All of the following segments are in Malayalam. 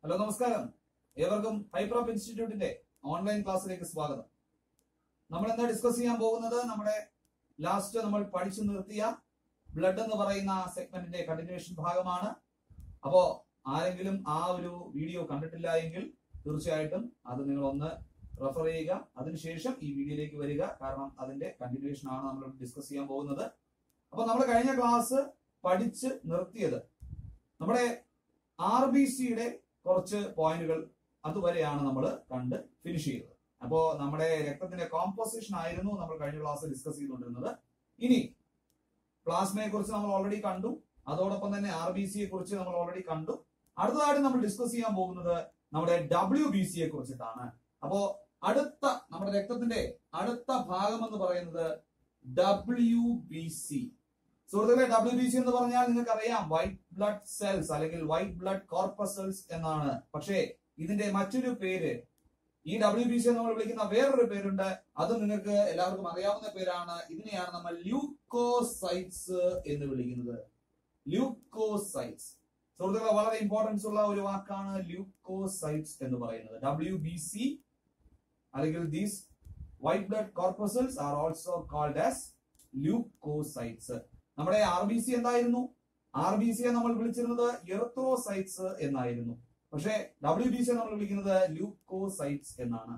ഹലോ നമസ്കാരം ഏവർക്കും ഹൈപ്രോപ്പ് ഇൻസ്റ്റിറ്റ്യൂട്ടിന്റെ ഓൺലൈൻ ക്ലാസ്സിലേക്ക് സ്വാഗതം നമ്മൾ എന്താ ഡിസ്കസ് ചെയ്യാൻ പോകുന്നത് നമ്മുടെ ലാസ്റ്റ് നമ്മൾ പഠിച്ചു നിർത്തിയ ബ്ലഡ് എന്ന് പറയുന്ന സെഗ്മെന്റിന്റെ കണ്ടിന്യൂഷൻ ഭാഗമാണ് അപ്പോ ആരെങ്കിലും ആ ഒരു വീഡിയോ കണ്ടിട്ടില്ല എങ്കിൽ തീർച്ചയായിട്ടും അത് നിങ്ങൾ ഒന്ന് റെഫർ ചെയ്യുക അതിനുശേഷം ഈ വീഡിയോയിലേക്ക് വരിക കാരണം അതിന്റെ കണ്ടിന്യൂഷൻ ആണ് നമ്മൾ ഡിസ്കസ് ചെയ്യാൻ പോകുന്നത് അപ്പൊ നമ്മൾ കഴിഞ്ഞ ക്ലാസ് പഠിച്ച് നിർത്തിയത് നമ്മുടെ ആർ ബി സിയുടെ കുറച്ച് പോയിന്റുകൾ അതുവരെയാണ് നമ്മൾ കണ്ട് ഫിനിഷ് ചെയ്തത് അപ്പോ നമ്മുടെ രക്തത്തിന്റെ കോമ്പോസിഷൻ ആയിരുന്നു നമ്മൾ കഴിഞ്ഞ ക്ലാസ് ഡിസ്കസ് ചെയ്തുകൊണ്ടിരുന്നത് ഇനി പ്ലാസ്മയെ കുറിച്ച് നമ്മൾ ഓൾറെഡി കണ്ടു അതോടൊപ്പം തന്നെ ആർ ബി സിയെ കുറിച്ച് നമ്മൾ ഓൾറെഡി കണ്ടു അടുത്തതായിട്ട് നമ്മൾ ഡിസ്കസ് ചെയ്യാൻ പോകുന്നത് നമ്മുടെ ഡബ്ല്യു ബി സിയെ കുറിച്ചിട്ടാണ് അപ്പോ അടുത്ത നമ്മുടെ രക്തത്തിന്റെ അടുത്ത ഭാഗം എന്ന് പറയുന്നത് ഡബ്ല്യു ബി സി സുഹൃത്തുക്കളെ ഡബ്ല്യു ബി സി എന്ന് പറഞ്ഞാൽ നിങ്ങൾക്ക് അറിയാം വൈറ്റ് ബ്ലഡ് സെൽസ് അല്ലെങ്കിൽ വൈറ്റ് ബ്ലഡ് കോർപ്പസൽസ് എന്നാണ് പക്ഷേ ഇതിന്റെ മറ്റൊരു പേര് ഈ ഡബ്ല്യു ബി സി നമ്മൾ വിളിക്കുന്ന വേറൊരു പേരുണ്ട് അത് നിങ്ങൾക്ക് എല്ലാവർക്കും അറിയാവുന്ന പേരാണ് ഇതിനെയാണ് നമ്മൾ ല്യൂക്കോസൈറ്റ്സ് എന്ന് വിളിക്കുന്നത് ല്യൂക്കോസൈറ്റ്സ് സുഹൃത്തുക്കളെ വളരെ ഇമ്പോർട്ടൻസ് ഉള്ള ഒരു വാക്കാണ് ല്യൂക്കോസൈറ്റ്സ് എന്ന് പറയുന്നത് ഡബ്ല്യു ബി സി അല്ലെങ്കിൽ these white blood corpuscles are also called as leucocytes നമ്മുടെ ആർ ബി സി എന്തായിരുന്നു ആർ ബി സിയെ നമ്മൾ വിളിച്ചിരുന്നത് എർത്തോസൈറ്റ്സ് എന്നായിരുന്നു പക്ഷേ ഡബ്ല്യു ബി സിയെ നമ്മൾ വിളിക്കുന്നത് ല്യൂക്കോസൈറ്റ്സ് എന്നാണ്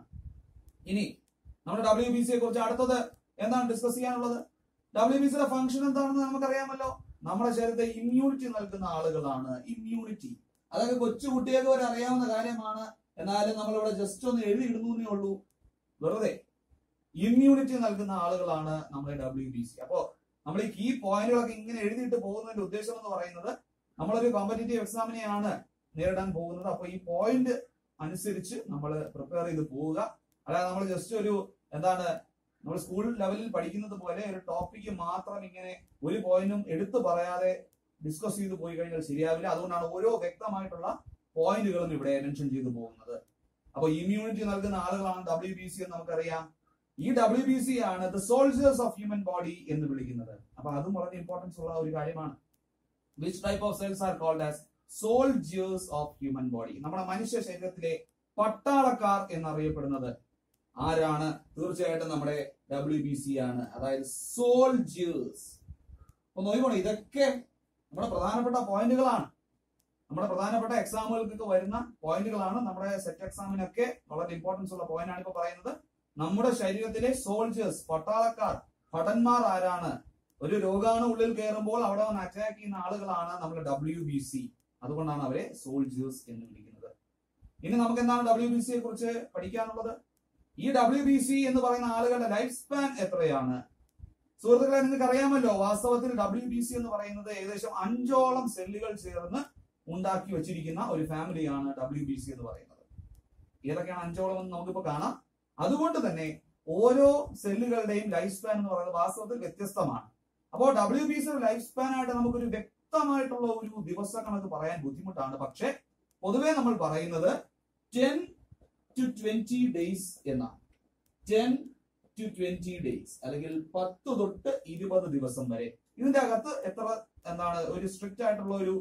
ഇനി നമ്മുടെ ഡബ്ല്യു ബി സിയെ കുറിച്ച് അടുത്തത് എന്താണ് ഡിസ്കസ് ചെയ്യാനുള്ളത് ഡബ്ല്യു ബി സിയുടെ ഫംഗ്ഷൻ എന്താണെന്ന് നമുക്കറിയാമല്ലോ നമ്മുടെ ശരീരത്തെ ഇമ്മ്യൂണിറ്റി നൽകുന്ന ആളുകളാണ് ഇമ്മ്യൂണിറ്റി അതൊക്കെ കൊച്ചു കുട്ടികൾക്ക് വരെ അറിയാവുന്ന കാര്യമാണ് എന്നാലും നമ്മളിവിടെ ജസ്റ്റ് ഒന്ന് എഴുതിയിടുന്നേ ഉള്ളൂ വെറുതെ ഇമ്മ്യൂണിറ്റി നൽകുന്ന ആളുകളാണ് നമ്മുടെ ഡബ്ല്യു ബി സി അപ്പോ നമ്മൾ ഈ കീ പോയിന്റുകളൊക്കെ ഇങ്ങനെ എഴുതിയിട്ട് പോകുന്നതിന്റെ ഉദ്ദേശം എന്ന് പറയുന്നത് നമ്മളൊരു കോമ്പറ്റേറ്റീവ് എക്സാമിനെയാണ് നേരിടാൻ പോകുന്നത് അപ്പൊ ഈ പോയിന്റ് അനുസരിച്ച് നമ്മൾ പ്രിപ്പയർ ചെയ്ത് പോവുക അല്ലാതെ നമ്മൾ ജസ്റ്റ് ഒരു എന്താണ് നമ്മൾ സ്കൂൾ ലെവലിൽ പഠിക്കുന്നത് പോലെ ഒരു ടോപ്പിക്ക് മാത്രം ഇങ്ങനെ ഒരു പോയിന്റും എടുത്തു പറയാതെ ഡിസ്കസ് ചെയ്ത് പോയി കഴിഞ്ഞാൽ ശരിയാവില്ല അതുകൊണ്ടാണ് ഓരോ വ്യക്തമായിട്ടുള്ള പോയിന്റുകളും ഇവിടെ മെൻഷൻ ചെയ്തു പോകുന്നത് അപ്പൊ ഇമ്മ്യൂണിറ്റി നൽകുന്ന ആളുകളാണ് ഡബ്ല്യു ബി സി എന്ന് നമുക്കറിയാം ഈ ഡബ്ല്യു ബി സി ആണ് the soldiers of human body എന്ന് വിളിക്കുന്നത് അപ്പൊ അതും വളരെ ഇമ്പോർട്ടൻസ് ഉള്ള ഒരു കാര്യമാണ് which type of cells are called as soldiers of human body നമ്മുടെ മനുഷ്യ ശരീരത്തിലെ പട്ടാളക്കാർ എന്നറിയപ്പെടുന്നത് ആരാണ് തീർച്ചയായിട്ടും നമ്മുടെ ഡബ്ല്യു ബി സി ആണ് അതായത് സോൾജേഴ്സ് അപ്പൊ നോക്കിക്കോണം ഇതൊക്കെ നമ്മുടെ പ്രധാനപ്പെട്ട പോയിന്റുകളാണ് നമ്മുടെ പ്രധാനപ്പെട്ട എക്സാമുകൾക്കൊക്കെ വരുന്ന പോയിന്റുകളാണ് നമ്മുടെ സെറ്റ് എക്സാമിനൊക്കെ വളരെ ഇമ്പോർട്ടൻസ് ഉള്ള പോയിന്റ് ആണ് ഇപ്പൊ പറയുന്നത് നമ്മുടെ ശരീരത്തിലെ സോൾജേഴ്സ് പട്ടാളക്കാർ ഭടന്മാർ ആരാണ് ഒരു രോഗാണു ഉള്ളിൽ കയറുമ്പോൾ അവിടെ വന്ന് അറ്റാക്ക് ചെയ്യുന്ന ആളുകളാണ് നമ്മുടെ ഡബ്ല്യു ബി സി അതുകൊണ്ടാണ് അവരെ സോൾജേഴ്സ് എന്ന് വിളിക്കുന്നത് ഇനി നമുക്ക് എന്താണ് ഡബ്ല്യു ബി സിയെ കുറിച്ച് പഠിക്കാനുള്ളത് ഈ ഡബ്ല്യു ബി സി എന്ന് പറയുന്ന ആളുകളുടെ ലൈഫ് സ്പാൻ എത്രയാണ് സുഹൃത്തുക്കളെ നിങ്ങൾക്ക് അറിയാമല്ലോ വാസ്തവത്തിൽ ഡബ്ല്യു ബി സി എന്ന് പറയുന്നത് ഏകദേശം അഞ്ചോളം സെല്ലുകൾ ചേർന്ന് ഉണ്ടാക്കി വെച്ചിരിക്കുന്ന ഒരു ഫാമിലിയാണ് ഡബ്ല്യു ബി സി എന്ന് പറയുന്നത് ഏതൊക്കെയാണ് അഞ്ചോളം എന്ന് നമുക്കിപ്പോ കാണാം അതുകൊണ്ട് തന്നെ ഓരോ സെല്ലുകളുടെയും ലൈഫ് സ്പാൻ എന്ന് പറയുന്നത് വാസ്തവത്തിൽ വ്യത്യസ്തമാണ് അപ്പോൾ ഡബ്ല്യു ബി സിയുടെ ലൈഫ് സ്പാൻ ആയിട്ട് നമുക്കൊരു വ്യക്തമായിട്ടുള്ള ഒരു ദിവസ കണക്ക് പറയാൻ ബുദ്ധിമുട്ടാണ് പക്ഷെ പൊതുവെ നമ്മൾ പറയുന്നത് ടെൻ ടു ട്വന്റി ഡേയ്സ് എന്നാണ് ടെൻ ടു ട്വന്റി ഡേയ്സ് അല്ലെങ്കിൽ പത്ത് തൊട്ട് ഇരുപത് ദിവസം വരെ ഇതിന്റെ അകത്ത് എത്ര എന്താണ് ഒരു സ്ട്രിക്റ്റ് ആയിട്ടുള്ള ഒരു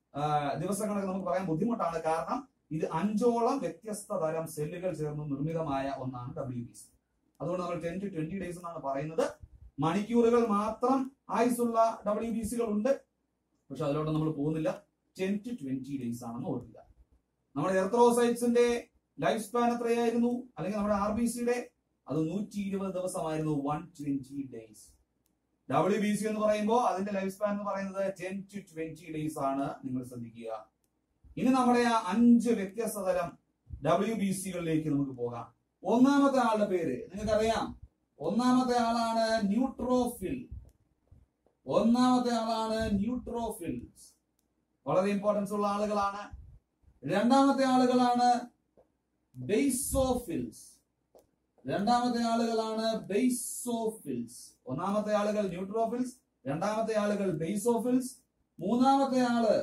ദിവസ കണക്ക് നമുക്ക് പറയാൻ ബുദ്ധിമുട്ടാണ് കാരണം ഇത് അഞ്ചോളം വ്യത്യസ്ത തരം സെല്ലുകൾ ചേർന്ന് നിർമ്മിതമായ ഒന്നാണ് ഡബ്ല്യു ബി സി അതുകൊണ്ട് നമ്മൾ ടെൻ ടു ട്വന്റി ഡേയ്സ് എന്നാണ് പറയുന്നത് മണിക്കൂറുകൾ മാത്രം ആയുസുള്ള ഡബ്ല്യു ബി സികൾ ഉണ്ട് പക്ഷെ അതിലോട്ട് നമ്മൾ പോകുന്നില്ല ടെൻ ടു ട്വന്റി ഡേയ്സ് ആണെന്ന് ഓർക്കുക നമ്മുടെ എർത്രോസൈറ്റ്സിന്റെ ലൈഫ് സ്പാൻ എത്രയായിരുന്നു അല്ലെങ്കിൽ നമ്മുടെ ആർ ബി സിയുടെ അത് നൂറ്റി ഇരുപത് ദിവസമായിരുന്നു one twenty days W B C എന്ന് പറയുമ്പോൾ അതിന്റെ ലൈഫ് സ്പാൻ എന്ന് പറയുന്നത് ടെൻ ടു ട്വന്റി ഡേയ്സ് ആണ് നിങ്ങൾ ശ്രദ്ധിക്കുക ഇനി നമ്മുടെ ആ അഞ്ച് വ്യത്യസ്ത തരം ഡബ്ല്യു ബി സികളിലേക്ക് നമുക്ക് പോകാം ഒന്നാമത്തെ ആളുടെ പേര് നിങ്ങൾക്കറിയാം ഒന്നാമത്തെ ആളാണ് ന്യൂട്രോഫിൽ ഒന്നാമത്തെ ആളാണ് ന്യൂട്രോഫിൽസ് വളരെ ഇമ്പോർട്ടൻസ് ഉള്ള ആളുകളാണ് രണ്ടാമത്തെ ആളുകളാണ് ബെയ്സോഫിൽസ് രണ്ടാമത്തെ ആളുകളാണ് ബെയ്സോഫിൽസ് ഒന്നാമത്തെ ആളുകൾ ന്യൂട്രോഫിൽസ് രണ്ടാമത്തെ ആളുകൾ ബെയ്സോഫിൽസ് മൂന്നാമത്തെ ആള്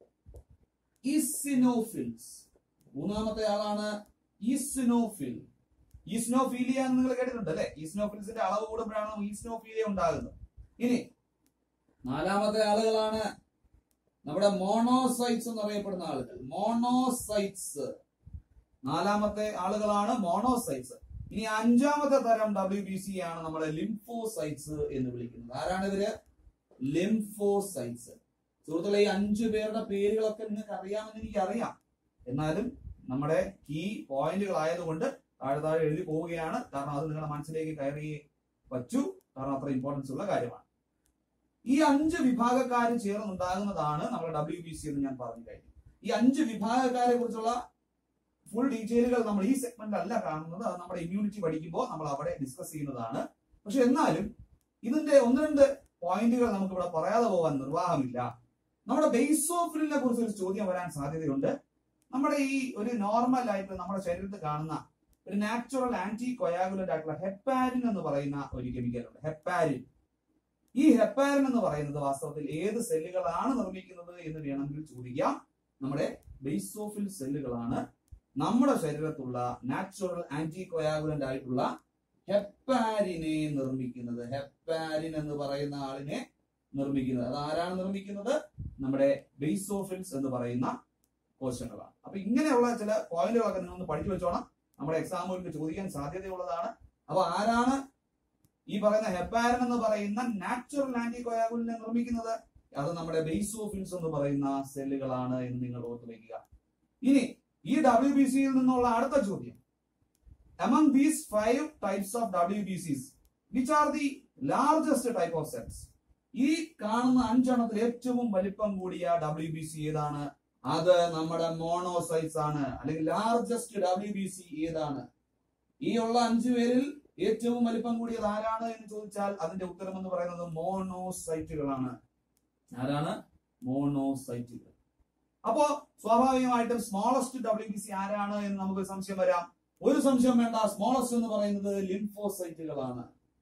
ഈസിനോഫിൽസ് മൂന്നാമത്തെ ആളാണ് ഈസിനോഫിൽ ഈസ്നോഫീലിയ എന്ന് നിങ്ങൾ കേട്ടിട്ടുണ്ട് അല്ലെ ഈസ്നോഫിൽസിന്റെ അളവ് കൂടുമ്പോഴാണ് ഈസ്നോഫീലിയ ഉണ്ടാകുന്നത് ഇനി നാലാമത്തെ ആളുകളാണ് നമ്മുടെ മോണോസൈറ്റ്സ് എന്നറിയപ്പെടുന്ന ആളുകൾ മോണോസൈറ്റ്സ് നാലാമത്തെ ആളുകളാണ് മോണോസൈറ്റ്സ് ഇനി അഞ്ചാമത്തെ തരം ഡബ്ല്യു ബി സി ആണ് നമ്മുടെ ലിംഫോസൈറ്റ്സ് എന്ന് വിളിക്കുന്നത് ആരാണ് ഇവര് ലിംഫോസൈറ്റ്സ് സുഹൃത്തുക്കളെ ഈ അഞ്ചു പേരുടെ പേരുകളൊക്കെ നിങ്ങൾക്ക് അറിയാമെന്ന് എനിക്ക് അറിയാം എന്നാലും നമ്മുടെ കീ പോയിന്റുകൾ ആയതുകൊണ്ട് താഴെ താഴെ എഴുതി പോവുകയാണ് കാരണം അത് നിങ്ങളുടെ മനസ്സിലേക്ക് കയറി വച്ചു കാരണം അത്ര ഇമ്പോർട്ടൻസ് ഉള്ള കാര്യമാണ് ഈ അഞ്ച് വിഭാഗക്കാർ ചേർന്നുണ്ടാകുന്നതാണ് നമ്മുടെ ഡബ്ല്യു ബി സി എന്ന് ഞാൻ പറഞ്ഞു കഴിഞ്ഞു ഈ അഞ്ച് വിഭാഗക്കാരെ കുറിച്ചുള്ള ഫുൾ ഡീറ്റെയിലുകൾ നമ്മൾ ഈ സെഗ്മെന്റ് അല്ല കാണുന്നത് അത് നമ്മുടെ ഇമ്മ്യൂണിറ്റി പഠിക്കുമ്പോൾ നമ്മൾ അവിടെ ഡിസ്കസ് ചെയ്യുന്നതാണ് പക്ഷെ എന്നാലും ഇതിന്റെ ഒന്ന് രണ്ട് പോയിന്റുകൾ നമുക്ക് ഇവിടെ പറയാതെ പോകാൻ നിർവാഹമില്ല നമ്മുടെ ബേസോഫിലിനെ കുറിച്ച് ഒരു ചോദ്യം വരാൻ സാധ്യതയുണ്ട് നമ്മുടെ ഈ ഒരു നോർമൽ ആയിട്ട് നമ്മുടെ ശരീരത്തിൽ കാണുന്ന ഒരു നാച്ചുറൽ ആന്റി കൊയാഗുലന്റ് ആയിട്ടുള്ള ഹെപ്പാരിൻ എന്ന് പറയുന്ന ഒരു കെമിക്കൽ ഉണ്ട് ഹെപ്പാരിൻ ഈ ഹെപ്പാരിൻ എന്ന് പറയുന്നത് വാസ്തവത്തിൽ ഏത് സെല്ലുകളാണ് നിർമ്മിക്കുന്നത് എന്ന് വേണമെങ്കിൽ ചോദിക്കാം നമ്മുടെ ബേസോഫിൽ സെല്ലുകളാണ് നമ്മുടെ ശരീരത്തുള്ള നാച്ചുറൽ ആന്റി കൊയാഗുലന്റ് ആയിട്ടുള്ള ഹെപ്പാരിനെ നിർമ്മിക്കുന്നത് ഹെപ്പാരിൻ എന്ന് പറയുന്ന ആളിനെ നിർമ്മിക്കുന്നത് അത് ആരാണ് നിർമ്മിക്കുന്നത് നമ്മുടെ ബേസോഫിൽസ് എന്ന് പറയുന്ന കോശങ്ങളാണ് അപ്പൊ ഇങ്ങനെയുള്ള ചില പോയിന്റുകളൊക്കെ നിങ്ങൾ ഒന്ന് പഠിച്ചു വെച്ചോണം നമ്മുടെ എക്സാമുകൾക്ക് ചോദിക്കാൻ സാധ്യതയുള്ളതാണ് അപ്പൊ ആരാണ് ഈ പറയുന്ന ഹെപ്പാരൻ എന്ന് പറയുന്ന നാച്ചുറൽ ആന്റി കൊയാഗുലിനെ നിർമ്മിക്കുന്നത് അത് നമ്മുടെ ബേസോഫിൽസ് എന്ന് പറയുന്ന സെല്ലുകളാണ് എന്ന് നിങ്ങൾ ഓർത്ത് വയ്ക്കുക ഇനി ഈ ഡബ്ല്യു ബി സിയിൽ നിന്നുള്ള അടുത്ത ചോദ്യം among these five types of WBCs, which are the largest type of cells? ഈ കാണുന്ന അഞ്ചെണ്ണത്തിൽ ഏറ്റവും വലിപ്പം കൂടിയ ഡബ്ല്യു ബി സി ഏതാണ് അത് നമ്മുടെ മോണോസൈറ്റ്സ് ആണ് അല്ലെങ്കിൽ ലാർജസ്റ്റ് ഡബ്ല്യു ബി സി ഏതാണ് ഈ ഉള്ള അഞ്ചു പേരിൽ ഏറ്റവും വലിപ്പം കൂടിയത് ആരാണ് എന്ന് ചോദിച്ചാൽ അതിന്റെ ഉത്തരം എന്ന് പറയുന്നത് മോണോസൈറ്റുകളാണ് ആരാണ് മോണോസൈറ്റുകൾ അപ്പോ സ്വാഭാവികമായിട്ടും സ്മോളസ്റ്റ് ഡബ്ല്യു ബി സി ആരാണ് എന്ന് നമുക്ക് സംശയം വരാം ഒരു സംശയം വേണ്ട സ്മോളസ്റ്റ് എന്ന് പറയുന്നത് ലിംഫോസൈറ്റുകളാണ്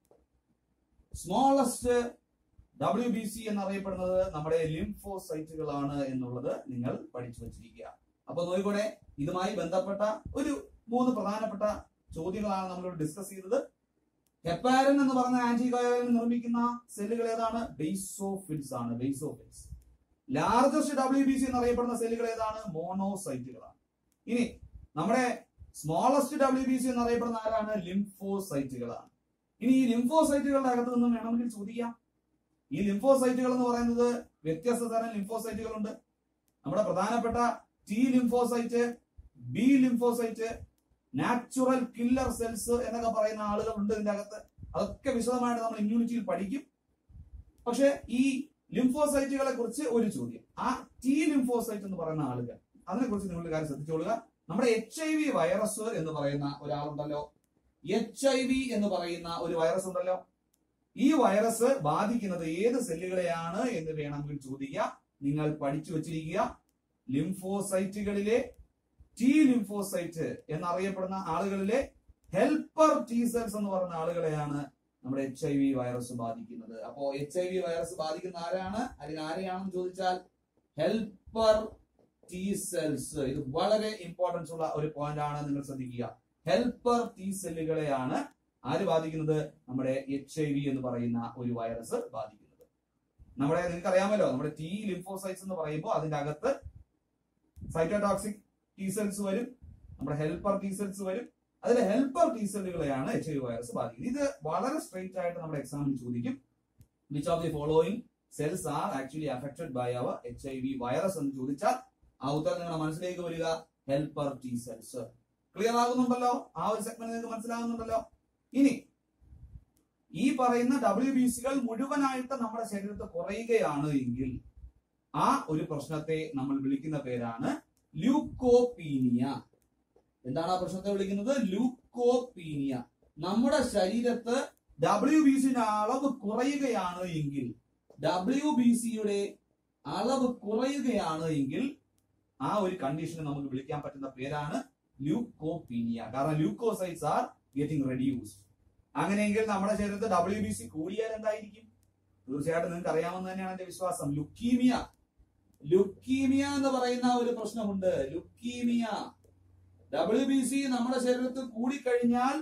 സ്മോളസ്റ്റ് ഡബ്ല്യു ബി സി എന്നറിയപ്പെടുന്നത് നമ്മുടെ ലിംഫോസൈറ്റുകളാണ് എന്നുള്ളത് നിങ്ങൾ പഠിച്ചു വച്ചിരിക്കുക അപ്പൊ നോയിക്കൂടെ ഇതുമായി ബന്ധപ്പെട്ട ഒരു മൂന്ന് പ്രധാനപ്പെട്ട ചോദ്യങ്ങളാണ് നമ്മൾ ഡിസ്കസ് ചെയ്തത് ഹെപ്പാരൻ എന്ന് പറഞ്ഞ ആന്റിബയോട്ടിക് നിർമ്മിക്കുന്ന സെല്ലുകൾ ഏതാണ് ബേസോഫിൽസ് ആണ് basophils largest W B C എന്നറിയപ്പെടുന്ന സെല്ലുകൾ ഏതാണ് മോണോസൈറ്റുകളാണ് ഇനി നമ്മുടെ സ്മോളസ്റ്റ് ഡബ്ല്യു ബി സി എന്നറിയപ്പെടുന്ന ആരാണ് ലിംഫോസൈറ്റുകളാണ് ഇനി ഈ ലിംഫോസൈറ്റുകളുടെ അകത്ത് നിന്നും വേണമെങ്കിൽ ചോദിക്കാം ഈ ലിംഫോസൈറ്റുകൾ എന്ന് പറയുന്നത് വ്യത്യസ്ത തരം ലിംഫോസൈറ്റുകളുണ്ട് നമ്മുടെ പ്രധാനപ്പെട്ട T lymphocyte B lymphocyte natural killer cells എന്നൊക്കെ പറയുന്ന ആളുകൾ ഉണ്ട് ഇതിന്റെ അകത്ത് അതൊക്കെ വിശദമായിട്ട് നമ്മൾ ഇമ്മ്യൂണിറ്റിയിൽ പഠിക്കും പക്ഷെ ഈ ലിംഫോസൈറ്റുകളെ കുറിച്ച് ഒരു ചോദ്യം ആ ടി ലിംഫോസൈറ്റ് എന്ന് പറയുന്ന ആളുകൾ അതിനെ കുറിച്ച് നിങ്ങളുടെ കാര്യം ശ്രദ്ധിച്ചോളുക നമ്മുടെ എച്ച് ഐ വി വൈറസ് എന്ന് പറയുന്ന ഒരാളുണ്ടല്ലോ എച്ച് ഐ വി എന്ന് പറയുന്ന ഒരു വൈറസ് ഉണ്ടല്ലോ ഈ വൈറസ് ബാധിക്കുന്നത് ഏത് സെല്ലുകളെയാണ് എന്ന് വേണമെങ്കിൽ ചോദിക്കുക നിങ്ങൾ പഠിച്ചു വച്ചിരിക്കുക ലിംഫോസൈറ്റുകളിലെ ടി ലിംഫോസൈറ്റ് എന്നറിയപ്പെടുന്ന ആളുകളിലെ ഹെൽപ്പർ ടി സെൽസ് എന്ന് പറയുന്ന ആളുകളെയാണ് നമ്മുടെ എച്ച് ഐ വി വൈറസ് ബാധിക്കുന്നത് അപ്പോ എച്ച് ഐ വി വൈറസ് ബാധിക്കുന്ന ആരാണ് അല്ലെങ്കിൽ ആരെയാണെന്ന് ചോദിച്ചാൽ ഹെൽപ്പർ ടി സെൽസ് ഇത് വളരെ ഇമ്പോർട്ടൻസ് ഉള്ള ഒരു പോയിന്റ് ആണ് നിങ്ങൾ ശ്രദ്ധിക്കുക ഹെൽപ്പർ ടി സെല്ലുകളെയാണ് ആര് ബാധിക്കുന്നത് നമ്മുടെ എച്ച് ഐ വി എന്ന് പറയുന്ന ഒരു വൈറസ് ബാധിക്കുന്നത് നമ്മുടെ നിങ്ങൾക്ക് അറിയാമല്ലോ നമ്മുടെ ടി ലിംഫോസൈറ്റ്സ് എന്ന് പറയുമ്പോൾ അതിന്റെ അകത്ത് സൈറ്റോടോക്സിക് ടി സെൽസ് വരും നമ്മുടെ ഹെൽപ്പർ ടി സെൽസ് വരും അതിലെ ഹെൽപ്പർ ടി സെല്ലുകളെയാണ് എച്ച് ഐ വി വൈറസ് ബാധിക്കുന്നത് ഇത് വളരെ സ്ട്രെയിറ്റ് ആയിട്ട് നമ്മുടെ എക്സാമിൽ ചോദിക്കും which of the following cells are actually affected by our H I V virus എന്ന് ചോദിച്ചാൽ ആ ഉത്തരം നിങ്ങളുടെ മനസ്സിലേക്ക് വരിക ഹെൽപ്പർ ടി സെൽസ് ക്ലിയർ ആകുന്നുണ്ടല്ലോ ആ ഒരു സെഗ്മെന്റ് നിങ്ങൾക്ക് മനസ്സിലാകുന്നുണ്ടല്ലോ ഇനി ഈ പറയുന്ന ഡബ്ല്യു ബി സികൾ മുഴുവനായിട്ട് നമ്മുടെ ശരീരത്തിൽ കുറയുകയാണ് എങ്കിൽ ആ ഒരു പ്രശ്നത്തെ നമ്മൾ വിളിക്കുന്ന പേരാണ് ല്യൂക്കോപീനിയ എന്താണ് ആ പ്രശ്നത്തെ വിളിക്കുന്നത് ല്യൂക്കോപീനിയ നമ്മുടെ ശരീരത്ത് ഡബ്ല്യു ബി സിയുടെ അളവ് കുറയുകയാണ് എങ്കിൽ ഡബ്ല്യു ബി സിയുടെ അളവ് കുറയുകയാണ് എങ്കിൽ ആ ഒരു കണ്ടീഷനെ നമുക്ക് വിളിക്കാൻ പറ്റുന്ന പേരാണ് ല്യൂക്കോപീനിയ കാരണം ല്യൂക്കോസൈറ്റ്സ് ആർ ഗെറ്റിംഗ് റെഡ്യൂസ്ഡ് അങ്ങനെയെങ്കിൽ നമ്മുടെ ശരീരത്തിൽ ഡബ്ല്യു ബി സി കൂടിയാൽ എന്തായിരിക്കും തീർച്ചയായിട്ടും നിങ്ങൾക്ക് അറിയാമെന്ന് തന്നെയാണ് എന്റെ വിശ്വാസം ലുക്കീമിയ ലുക്കീമിയ എന്ന് പറയുന്ന ഒരു പ്രശ്നമുണ്ട് ലുക്കീമിയ ഡബ്ല്യു ബി സി നമ്മുടെ ശരീരത്തിൽ കൂടിക്കഴിഞ്ഞാൽ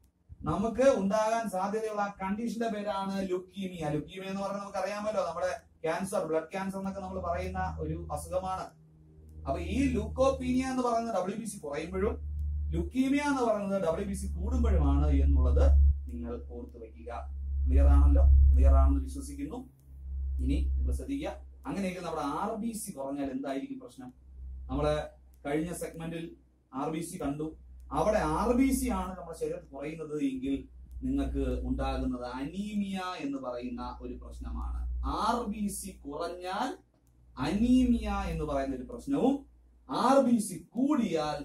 നമുക്ക് ഉണ്ടാകാൻ സാധ്യതയുള്ള ആ കണ്ടീഷന്റെ പേരാണ് ലുക്കീമിയ ലുക്കീമിയ എന്ന് പറഞ്ഞാൽ നമുക്ക് അറിയാമല്ലോ നമ്മുടെ ക്യാൻസർ ബ്ലഡ് ക്യാൻസർ എന്നൊക്കെ നമ്മൾ പറയുന്ന ഒരു അസുഖമാണ് അപ്പൊ ഈ ലൂക്കോപീനിയ എന്ന് പറയുന്ന ഡബ്ല്യു ബി സി കുറയുമ്പോഴും ലുക്കീമിയ എന്ന് പറയുന്നത് ഡബ്ല്യു ബി സി കൂടുമ്പോഴുമാണ് എന്നുള്ളത് നിങ്ങൾ ഓർത്തു വെക്കുക ക്ലിയർ ആണല്ലോ ക്ലിയർ ആണെന്ന് വിശ്വസിക്കുന്നു ഇനി നിങ്ങൾ ശ്രദ്ധിക്കുക അങ്ങനെയെങ്കിൽ നമ്മുടെ ആർ ബി സി കുറഞ്ഞാൽ എന്തായിരിക്കും പ്രശ്നം നമ്മള് കഴിഞ്ഞ സെഗ്മെന്റിൽ ആർ ബി സി കണ്ടു അവിടെ ആർ ബി സി ആണ് നമ്മുടെ ശരീരത്തിൽ കുറയുന്നത് എങ്കിൽ നിങ്ങൾക്ക് ഉണ്ടാകുന്നത് അനീമിയ എന്ന് പറയുന്ന ഒരു പ്രശ്നമാണ് ആർ ബി സി കുറഞ്ഞാൽ അനീമിയ എന്ന് പറയുന്ന ഒരു പ്രശ്നവും ആർ ബി സി കൂടിയാൽ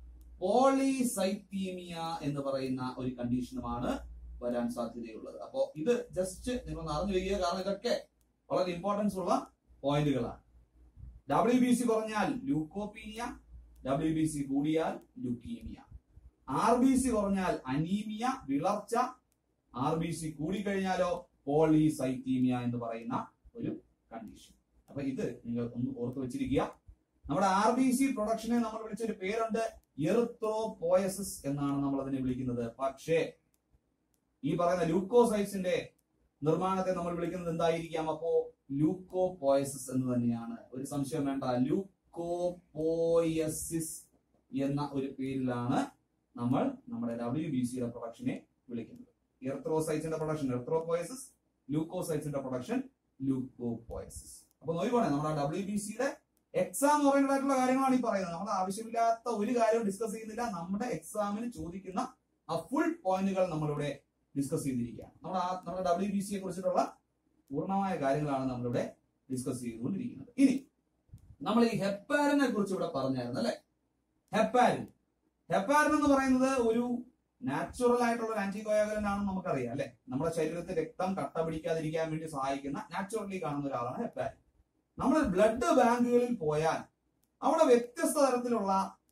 പോളിസൈത്തീമിയ എന്ന് പറയുന്ന ഒരു കണ്ടീഷനുമാണ് വരാൻ സാധ്യതയുള്ളത് അപ്പോ ഇത് ജസ്റ്റ് നിങ്ങൾ അറിഞ്ഞു വയ്ക്കുക കാരണം ഇതൊക്കെ വളരെ ഇമ്പോർട്ടൻസ് ഉള്ള പോയിന്റുകളാണ് ഡബ്ല്യു ബി സി കുറഞ്ഞാൽ ലൂക്കോപീനിയ ഡബ്ല്യു ബി സി കൂടിയാൽ ലുക്കീമിയ ആർ ബി സി കുറഞ്ഞാൽ അനീമിയ വിളർച്ച ആർ ബി സി കൂടിക്കഴിഞ്ഞാലോ പോളിസൈത്തീമിയ എന്ന് പറയുന്ന ഒരു കണ്ടീഷൻ അപ്പൊ ഇത് നിങ്ങൾ ഒന്ന് ഓർത്ത് വെച്ചിരിക്കുക നമ്മുടെ ആർ ബി സി പ്രൊഡക്ഷനെ നമ്മൾ വിളിച്ചൊരു പേരുണ്ട് എറിത്രോപോയസിസ് എന്നാണ് നമ്മൾ അതിനെ വിളിക്കുന്നത് പക്ഷേ ഈ പറയുന്ന ലൂക്കോസൈറ്റ്സിന്റെ നിർമ്മാണത്തെ നമ്മൾ വിളിക്കുന്നത് എന്തായിരിക്കാം അപ്പോ ലൂക്കോപോയസിസ് എന്ന് തന്നെയാണ് ഒരു സംശയം വേണ്ട ലൂക്കോപോയസിസ് എന്ന ഒരു പേരിലാണ് നമ്മൾ നമ്മുടെ ഡബ്ല്യു ബി സിയുടെ പ്രൊഡക്ഷനെ വിളിക്കുന്നത് എർത്രോസൈറ്റ്സിന്റെ പ്രൊഡക്ഷൻ എർത്രോപോയസിസ് ലൂക്കോസൈറ്റ്സിന്റെ പ്രൊഡക്ഷൻ ലൂക്കോപോയസിസ് അപ്പൊ നോക്കിക്കോണേ നമ്മുടെ ഡബ്ല്യു ബി സിയുടെ എക്സാം ഓറിയന്റഡ് ആയിട്ടുള്ള കാര്യങ്ങളാണ് ഈ പറയുന്നത് നമ്മൾ ആവശ്യമില്ലാത്ത ഒരു കാര്യവും ഡിസ്കസ് ചെയ്യുന്നില്ല നമ്മുടെ എക്സാമിന് ചോദിക്കുന്ന ആ ഫുൾ പോയിന്റുകൾ നമ്മളിവിടെ ഡിസ്കസ് ചെയ്തിരിക്കുകയാണ് നമ്മുടെ ആ നമ്മുടെ ഡബ്ല്യു ബി സിയെ കുറിച്ചിട്ടുള്ള പൂർണ്ണമായ കാര്യങ്ങളാണ് നമ്മളിവിടെ ഡിസ്കസ് ചെയ്തുകൊണ്ടിരിക്കുന്നത് ഇനി നമ്മൾ ഈ ഹെപ്പാരിനെ കുറിച്ച് ഇവിടെ പറഞ്ഞായിരുന്നു അല്ലെ ഹെപ്പാരിൻ ഹെപ്പാരിൻ എന്ന് പറയുന്നത് ഒരു നാച്ചുറൽ ആയിട്ടുള്ള ഒരു ആന്റിബയോഗലൻ ആണെന്ന് നമുക്കറിയാം അല്ലെ നമ്മുടെ ശരീരത്തിൽ രക്തം കട്ട പിടിക്കാതിരിക്കാൻ വേണ്ടി സഹായിക്കുന്ന നാച്ചുറലി കാണുന്ന ഒരാളാണ് ഹെപ്പാരിൻ നമ്മൾ ബ്ലഡ് ബാങ്കുകളിൽ പോയാൽ അവിടെ വ്യത്യസ്ത തരത്തിലുള്ള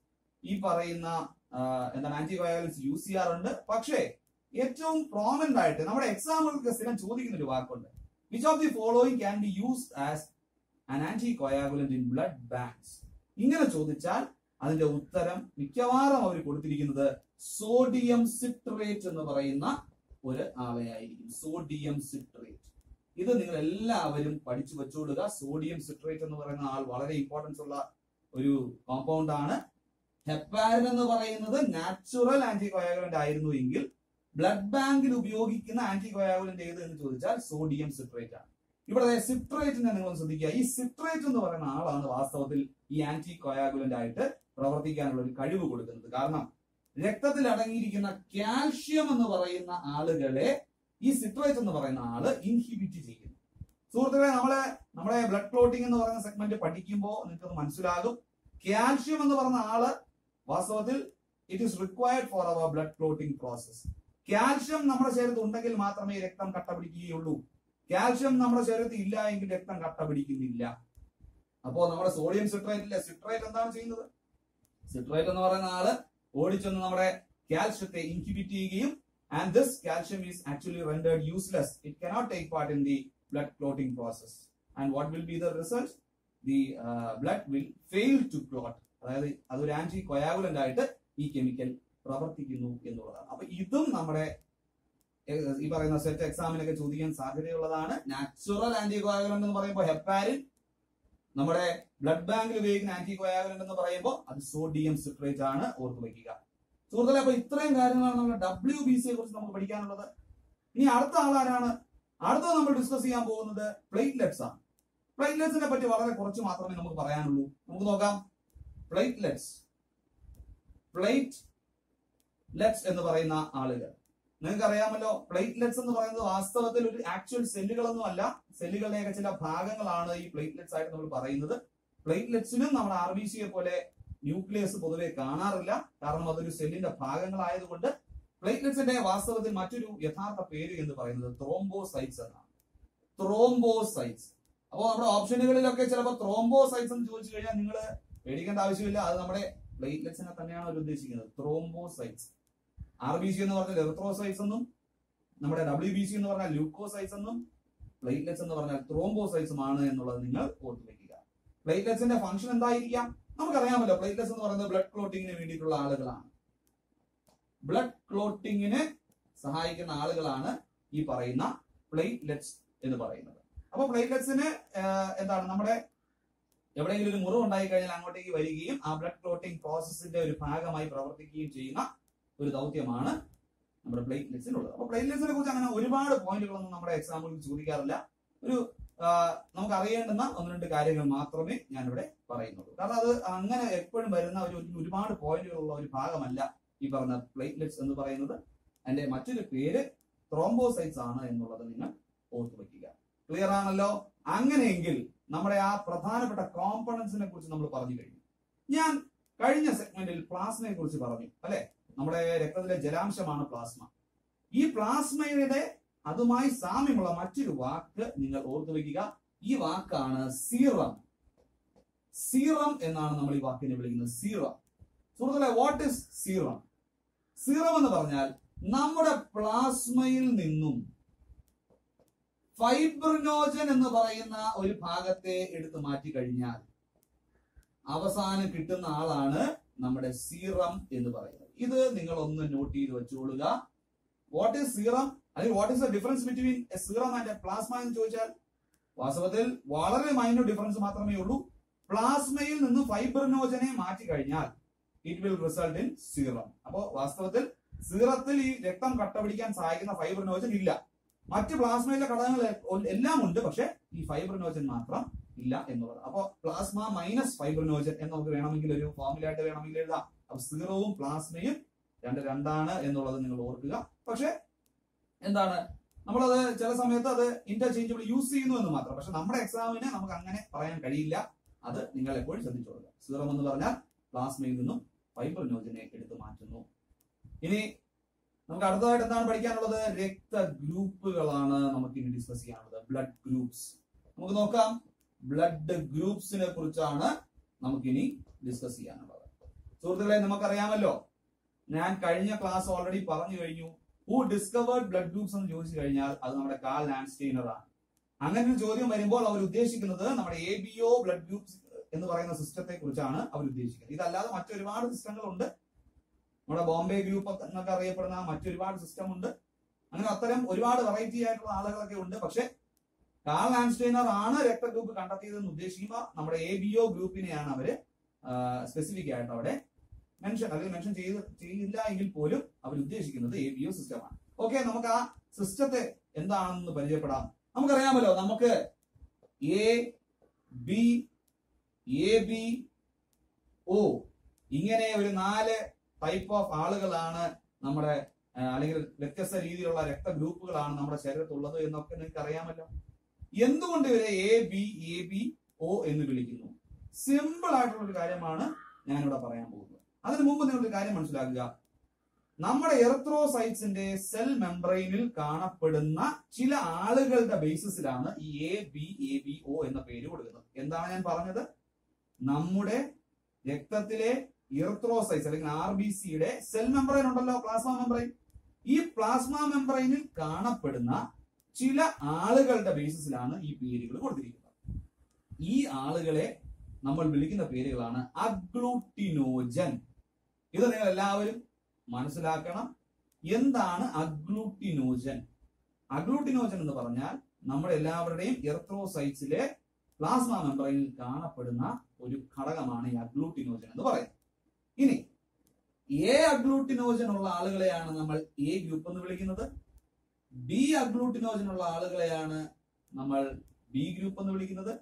ഈ പറയുന്ന ആ, എന്താണ് ആന്റിബയോഗൽസ് യൂസ് ചെയ്യാറുണ്ട് പക്ഷേ ഏറ്റവും പ്രോമനന്റ് ആയിട്ട് നമ്മുടെ എക്സാമ്പിൾക്ക് സ്ഥിരം ചോദിക്കുന്ന ഒരു വാക്കുണ്ട് which of the following can be used as an anti coagulant in blood banks ഇങ്ങനെ ചോദിച്ചാൽ അതിന്റെ ഉത്തരം മിക്കവാറും അവർ കൊടുത്തിരിക്കുന്നത് സോഡിയം സിട്രേറ്റ് എന്ന് പറയുന്ന ഒരു ആളെയായിരിക്കും സോഡിയം സിട്രേറ്റ് ഇത് നിങ്ങൾ എല്ലാവരും പഠിച്ചു വെച്ചോളുക സോഡിയം സിട്രേറ്റ് എന്ന് പറയുന്ന ആൾ വളരെ ഇമ്പോർട്ടൻസ് ഉള്ള ഒരു കോമ്പൗണ്ട് ആണ് ഹെപ്പാരിൻ എന്ന് പറയുന്നത് നാച്ചുറൽ ആന്റിബയോഗലന്റ് ആയിരുന്നു എങ്കിൽ ബ്ലഡ് ബാങ്കിൽ ഉപയോഗിക്കുന്ന ആന്റിബയോഗലന്റ് ഏത് എന്ന് ചോദിച്ചാൽ സോഡിയം സിട്രേറ്റ് ആണ് ഇവിടെ സിട്രേറ്റിനെ നിങ്ങൾ ശ്രദ്ധിക്കുക ഈ സിട്രേറ്റ് എന്ന് പറയുന്ന ആളാണ് വാസ്തവത്തിൽ ഈ ആന്റി കൊയാഗുലന്റ് ആയിട്ട് പ്രവർത്തിക്കാനുള്ള ഒരു കഴിവ് കൊടുക്കുന്നത് കാരണം രക്തത്തിൽ അടങ്ങിയിരിക്കുന്ന കാൽഷ്യം എന്ന് പറയുന്ന ആളുകളെ ഈ സിട്രേറ്റ് എന്ന് പറയുന്ന ആള് ഇൻഹിബിറ്റ് ചെയ്യുന്നു സുഹൃത്തുക്കളെ നമ്മളെ നമ്മുടെ ബ്ലഡ് ക്ലോട്ടിംഗ് എന്ന് പറയുന്ന സെഗ്മെന്റ് പഠിക്കുമ്പോൾ നിങ്ങൾക്ക് മനസ്സിലാകും കാൽഷ്യം എന്ന് പറയുന്ന ആള് വാസ്തവത്തിൽ it is required for our blood clotting process calcium നമ്മുടെ ശരീരത്തിൽ ഉണ്ടെങ്കിൽ മാത്രമേ രക്തം കട്ട പിടിക്കുകയുള്ളൂ കാൽഷ്യം നമ്മുടെ ശരീരത്തിൽ ഇല്ല എങ്കിൽ രക്തം കട്ട പിടിക്കുന്നില്ല അപ്പോ നമ്മുടെ സോഡിയം സിട്രേറ്റിലെ സിട്രേറ്റ് എന്താണ് ചെയ്യുന്നത് സിട്രേറ്റ് എന്ന് പറയുന്ന ആള് ഓടിച്ചെന്ന് നമ്മുടെ കാൽഷ്യത്തെ ഇൻഹിബിറ്റ് ചെയ്യുകയും and this calcium is actually rendered useless it cannot take part in the blood clotting process and what will be the result the blood will fail to clot അതായത് അതൊരു ആന്റി കൊയാഗുലന്റ് ആയിട്ട് ഈ കെമിക്കൽ പ്രവർത്തിക്കുന്നു എന്നുള്ളതാണ് അപ്പൊ ഇതും നമ്മുടെ ഏഹ്, ഈ പറയുന്ന സെറ്റ് എക്സാമിനൊക്കെ ചോദിക്കാൻ സാധ്യതയുള്ളതാണ് നാച്ചുറൽ ആന്റി കൊയാഗുലന്റ് എന്ന് പറയുമ്പോൾ ഹെപ്പാരിൻ നമ്മുടെ ബ്ലഡ് ബാങ്കിൽ ഉപയോഗിക്കുന്ന ആന്റി കൊയാഗുലന്റ് എന്ന് പറയുമ്പോൾ അത് സോഡിയം സിട്രേറ്റ് ആണ് ഓർത്ത് വയ്ക്കുക സുഹൃത്തുക്കളെ അപ്പൊ ഇത്രയും കാര്യങ്ങളാണ് നമ്മുടെ ഡബ്ല്യു ബി സിയെ കുറിച്ച് നമുക്ക് പഠിക്കാനുള്ളത് ഇനി അടുത്ത ആളാരാണ് അടുത്ത നമ്മൾ ഡിസ്കസ് ചെയ്യാൻ പോകുന്നത് പ്ലേറ്റ്ലെറ്റ്സ് ആണ് പ്ലേറ്റ്ലെറ്റ്സിനെ പറ്റി വളരെ കുറച്ച് മാത്രമേ നമുക്ക് പറയാനുള്ളൂ നമുക്ക് നോക്കാം പ്ലേറ്റ്ലെറ്റ്സ് പ്ലേറ്റ് ലെറ്റ്സ് എന്ന് പറയുന്ന ആളുകൾ നിങ്ങൾക്ക് അറിയാമല്ലോ പ്ലേറ്റ്ലെറ്റ്സ് എന്ന് പറയുന്നത് വാസ്തവത്തിൽ ഒരു ആക്ച്വൽ സെല്ലുകളൊന്നും അല്ല സെല്ലുകളുടെയൊക്കെ ചില ഭാഗങ്ങളാണ് ഈ പ്ലേറ്റ്ലെറ്റ്സ് ആയിട്ട് നമ്മൾ പറയുന്നത് പ്ലേറ്റ്ലെറ്റ്സിനും നമ്മുടെ ആർ ബി സിയെ പോലെ ന്യൂക്ലിയസ് പൊതുവെ കാണാറില്ല കാരണം അതൊരു സെല്ലിന്റെ ഭാഗങ്ങളായതുകൊണ്ട് പ്ലേറ്റ്ലെറ്റ്സിന്റെ വാസ്തവത്തിൽ മറ്റൊരു യഥാർത്ഥ പേര് എന്ന് പറയുന്നത് ത്രോംബോസൈറ്റ്സ് എന്നാണ് ത്രോംബോസൈറ്റ്സ് അപ്പോൾ നമ്മുടെ ഓപ്ഷനുകളിലൊക്കെ ചിലപ്പോൾ ത്രോംബോസൈറ്റ്സ് എന്ന് ചോദിച്ചു കഴിഞ്ഞാൽ നിങ്ങൾ പേടിക്കേണ്ട ആവശ്യമില്ല അത് നമ്മുടെ പ്ലേറ്റ്ലെറ്റ്സിനെ തന്നെയാണ് അവർ ഉദ്ദേശിക്കുന്നത് ത്രോംബോസൈറ്റ്സ് ആർ ബി സി എന്ന് പറഞ്ഞാൽ എറിത്രോസൈറ്റ്സ് എന്നും നമ്മുടെ ഡബ്ല്യു ബി സി എന്ന് പറഞ്ഞാൽ ല്യൂക്കോസൈറ്റ്സ് എന്നും പ്ലേറ്റ്ലെറ്റ്സ് എന്ന് പറഞ്ഞാൽ ത്രോംബോസൈറ്റ്സും ആണ് എന്നുള്ളത് നിങ്ങൾ ഓർത്തു വെക്കുക പ്ലേറ്റ്ലെറ്റ്സിന്റെ ഫംഗ്ഷൻ എന്തായിരിക്കാം നമുക്കറിയാമല്ലോ പ്ലേറ്റ്ലെറ്റ്സ് എന്ന് പറയുന്നത് ബ്ലഡ് ക്ലോട്ടിങ്ങിന് വേണ്ടിയിട്ടുള്ള ആളുകളാണ് ബ്ലഡ് ക്ലോട്ടിങ്ങിന് സഹായിക്കുന്ന ആളുകളാണ് ഈ പറയുന്ന പ്ലേറ്റ്ലെറ്റ്സ് എന്ന് പറയുന്നത് അപ്പൊ പ്ലേറ്റ്ലെറ്റ്സിന് എന്താണ് നമ്മുടെ എവിടെയെങ്കിലും ഒരു മുറിവ് ഉണ്ടായി കഴിഞ്ഞാൽ അങ്ങോട്ടേക്ക് വരികയും ആ ബ്ലഡ് ക്ലോട്ടിംഗ് പ്രോസസ്സിന്റെ ഒരു ഭാഗമായി പ്രവർത്തിക്കുകയും ചെയ്യുന്ന ഒരു ദൗത്യമാണ് നമ്മുടെ പ്ലേറ്റ്ലെറ്റ്സിനുള്ളത് അപ്പൊ പ്ലേറ്റ്ലെറ്റ്സിനെ കുറിച്ച് അങ്ങനെ ഒരുപാട് പോയിന്റുകളൊന്നും നമ്മുടെ എക്സാമ്പിൾ ചോദിക്കാറില്ല ഒരു ആ, നമുക്ക് അറിയേണ്ടുന്ന ഒന്ന് രണ്ട് കാര്യങ്ങൾ മാത്രമേ ഞാനിവിടെ പറയുന്നുള്ളൂ കാരണം അത് അങ്ങനെ എപ്പോഴും വരുന്ന ഒരു ഒരുപാട് പോയിന്റുകളുള്ള ഒരു ഭാഗമല്ല ഈ പറഞ്ഞ പ്ലേറ്റ്ലെറ്റ്സ് എന്ന് പറയുന്നത് അതിന്റെ മറ്റൊരു പേര് ത്രോംബോസൈറ്റ്സ് ആണ് എന്നുള്ളത് നിങ്ങൾ ഓർത്തു വെക്കുക ക്ലിയർ ആണല്ലോ അങ്ങനെയെങ്കിൽ നമ്മുടെ ആ പ്രധാനപ്പെട്ട കോമ്പണൻസിനെ കുറിച്ച് നമ്മൾ പറഞ്ഞു കഴിഞ്ഞു ഞാൻ കഴിഞ്ഞ സെഗ്മെന്റിൽ പ്ലാസ്മയെ കുറിച്ച് പറഞ്ഞു അല്ലെ നമ്മുടെ രക്തത്തിലെ ജലാംശമാണ് പ്ലാസ്മ ഈ പ്ലാസ്മയുടെ അതുമായി സാമ്യമുള്ള മറ്റൊരു വാക്ക് നിങ്ങൾ ഓർത്തു വെക്കുക ഈ വാക്കാണ് സീറം സീറം എന്നാണ് നമ്മൾ ഈ വാക്കിനെ വിളിക്കുന്നത് സീറം സുഹൃത്തുക്കളെ വാട്ട് ഇസ് സീറം സീറം എന്ന് പറഞ്ഞാൽ നമ്മുടെ പ്ലാസ്മയിൽ നിന്നും ഫൈബ്രിനോജൻ എന്ന് പറയുന്ന ഒരു ഭാഗത്തെ എടുത്തു മാറ്റി കഴിഞ്ഞാൽ അവസാനം കിട്ടുന്ന ആളാണ് നമ്മുടെ സീറം എന്ന് പറയുന്നത് ഇത് നിങ്ങൾ ഒന്ന് നോട്ട് ചെയ്ത് വെച്ചുകൊള്ളുക വാട്ട് ഈസ് സീറം അല്ലെങ്കിൽ what is the difference between a serum and a plasma എന്ന് ചോദിച്ചാൽ വാസ്തവത്തിൽ വളരെ മൈന്യൂട്ട് ഡിഫറൻസ് മാത്രമേ ഉള്ളൂ പ്ലാസ്മയിൽ നിന്ന് ഫൈബ്രിനോജനെ മാറ്റി കഴിഞ്ഞാൽ it will result in serum അപ്പോ വാസ്തവത്തിൽ സീറത്തിൽ ഈ രക്തം കട്ടപിടിക്കാൻ സഹായിക്കുന്ന ഫൈബ്രിനോജൻ ഇല്ല മറ്റ് പ്ലാസ്മയിലെ ഘടകങ്ങൾ എ- എല്ലാം ഉണ്ട് പക്ഷെ ഈ ഫൈബ്രിനോജൻ മാത്രം ഇല്ല എന്നുള്ളത് അപ്പോ പ്ലാസ്മ മൈനസ് ഫൈബ്രിനോജൻ എന്ന് നമുക്ക് വേണമെങ്കിൽ ഒരു ഫോർമുലയായിട്ട് വേണമെങ്കിൽ എഴുതാം അപ്പൊ സീറവും പ്ലാസ്മയും രണ്ട് രണ്ടാണ് എന്നുള്ളത് നിങ്ങൾ ഓർക്കുക പക്ഷെ എന്താണ് നമ്മളത് ചില സമയത്ത് അത് ഇന്റർചേഞ്ചബിൾ യൂസ് ചെയ്യുന്നു എന്ന് മാത്രം പക്ഷെ നമ്മുടെ എക്സാമിന് നമുക്ക് അങ്ങനെ പറയാൻ കഴിയില്ല അത് നിങ്ങൾ എപ്പോഴും ശ്രദ്ധിച്ചോളുക സീറം എന്ന് പറഞ്ഞാൽ പ്ലാസ്മയിൽ നിന്നും ഫൈബ്രിനോജനെ എടുത്തു മാറ്റുന്നു ഇനി നമുക്ക് അടുത്തതായിട്ട് എന്താണ് പഠിക്കാനുള്ളത് രക്ത ഗ്രൂപ്പുകളാണ് നമുക്ക് ഇനി ഡിസ്കസ് ചെയ്യാനുള്ളത് ബ്ലഡ് ഗ്രൂപ്പ്സ് നമുക്ക് നോക്കാം ബ്ലഡ് ഗ്രൂപ്പ്സിനെ കുറിച്ചാണ് നമുക്കിനി ഡിസ്കസ് ചെയ്യാനുള്ളത് സുഹൃത്തുക്കളെ നമുക്കറിയാമല്ലോ ഞാൻ കഴിഞ്ഞ ക്ലാസ് ഓൾറെഡി പറഞ്ഞു കഴിഞ്ഞു ഹു ഡിസ്കവേർഡ് ബ്ലഡ് ഗ്രൂപ്പ്സ് എന്ന് ചോദിച്ചു കഴിഞ്ഞാൽ അത് നമ്മുടെ കാൾ ലാൻഡ്സ്റ്റെയിനർ ആണ് അങ്ങനെ ഒരു ചോദ്യം വരുമ്പോൾ അവർ ഉദ്ദേശിക്കുന്നത് നമ്മുടെ A B O blood groups എന്ന് പറയുന്ന സിസ്റ്റത്തെ കുറിച്ചാണ് അവർ ഉദ്ദേശിക്കുന്നത് ഇതല്ലാതെ മറ്റൊരുപാട് സിസ്റ്റങ്ങളുണ്ട് നമ്മുടെ ബോംബെ ഗ്രൂപ്പ് എന്നൊക്കെ അറിയപ്പെടുന്ന മറ്റൊരുപാട് സിസ്റ്റം ഉണ്ട് അങ്ങനെ അത്തരം ഒരുപാട് വെറൈറ്റി ആയിട്ടുള്ള ആളുകളൊക്കെ ഉണ്ട് പക്ഷെ കാൾ ആൻസ്റ്റൈനർ ആണ് രക്തഗ്രൂപ്പ് കണ്ടെത്തിയതെന്ന് ഉദ്ദേശിക്കുമ്പോൾ നമ്മുടെ എ ബി ഒ ഗ്രൂപ്പിനെയാണ് അവര് സ്പെസിഫിക് ആയിട്ട് അവിടെ മെൻഷൻ അല്ലെങ്കിൽ മെൻഷൻ ചെയ്ത് ചെയ്യില്ല എങ്കിൽ പോലും അവർ ഉദ്ദേശിക്കുന്നത് എ ബി ഒ സിസ്റ്റമാണ് ഓക്കെ നമുക്ക് ആ സിസ്റ്റത്തെ എന്താണെന്ന് പരിചയപ്പെടാം നമുക്കറിയാമല്ലോ നമുക്ക് A B A B O ഇങ്ങനെ ഒരു നാല് ടൈപ്പ് ഓഫ് ആളുകളാണ് നമ്മുടെ ആ, അല്ലെങ്കിൽ വ്യത്യസ്ത രീതിയിലുള്ള രക്തഗ്രൂപ്പുകളാണ് നമ്മുടെ ശരീരത്തുള്ളത് എന്നൊക്കെ നിങ്ങൾക്ക് അറിയാമല്ലോ എന്തുകൊണ്ട് ഇവരെ A B A B O എന്ന് വിളിക്കുന്നു സിമ്പിൾ ആയിട്ടുള്ള ഒരു കാര്യമാണ് ഞാനിവിടെ പറയാൻ പോകുന്നത് അതിനു മുമ്പ് നിങ്ങൾ ഒരു കാര്യം മനസ്സിലാക്കുക നമ്മുടെ എർത്രോസൈറ്റ്സിന്റെ സെൽ മെംബ്രെയിനിൽ കാണപ്പെടുന്ന ചില ആളുകളുടെ ബേസിസിലാണ് ഈ A B A B O എന്ന പേര് കൊടുക്കുന്നത് എന്താണ് ഞാൻ പറഞ്ഞത് നമ്മുടെ രക്തത്തിലെ ഇർത്രോസൈറ്റ്സ് അല്ലെങ്കിൽ ആർ ബി സിയുടെ സെൽ മെംബ്രെയിൻ ഉണ്ടല്ലോ പ്ലാസ്മ മെംബ്രെയിൻ ഈ പ്ലാസ്മ മെംബ്രെയിനിൽ കാണപ്പെടുന്ന ചില ആളുകളുടെ ബേസിസിലാണ് ഈ പേരുകൾ കൊടുത്തിരിക്കുന്നത് ഈ ആളുകളെ നമ്മൾ വിളിക്കുന്ന പേരുകളാണ് അഗ്ലൂട്ടിനോജൻ ഇത് നിങ്ങൾ എല്ലാവരും മനസ്സിലാക്കണം എന്താണ് അഗ്ലൂട്ടിനോജൻ അഗ്ലൂട്ടിനോജൻ എന്ന് പറഞ്ഞാൽ നമ്മുടെ എല്ലാവരുടെയും എർത്രോസൈറ്റ്സിലെ പ്ലാസ്മ മെംബ്രെയിനിൽ കാണപ്പെടുന്ന ഒരു ഘടകമാണ് ഈ അഗ്ലൂട്ടിനോജൻ എന്ന് പറയുന്നത് ഇനി എ അഗ്ലൂട്ടിനോജൻ ഉള്ള ആളുകളെയാണ് നമ്മൾ എ ഗ്രൂപ്പ് എന്ന് വിളിക്കുന്നത് ബി അഗ്ലൂട്ടിനോജൻ ഉള്ള ആളുകളെയാണ് നമ്മൾ ബി ഗ്രൂപ്പ് എന്ന് വിളിക്കുന്നത്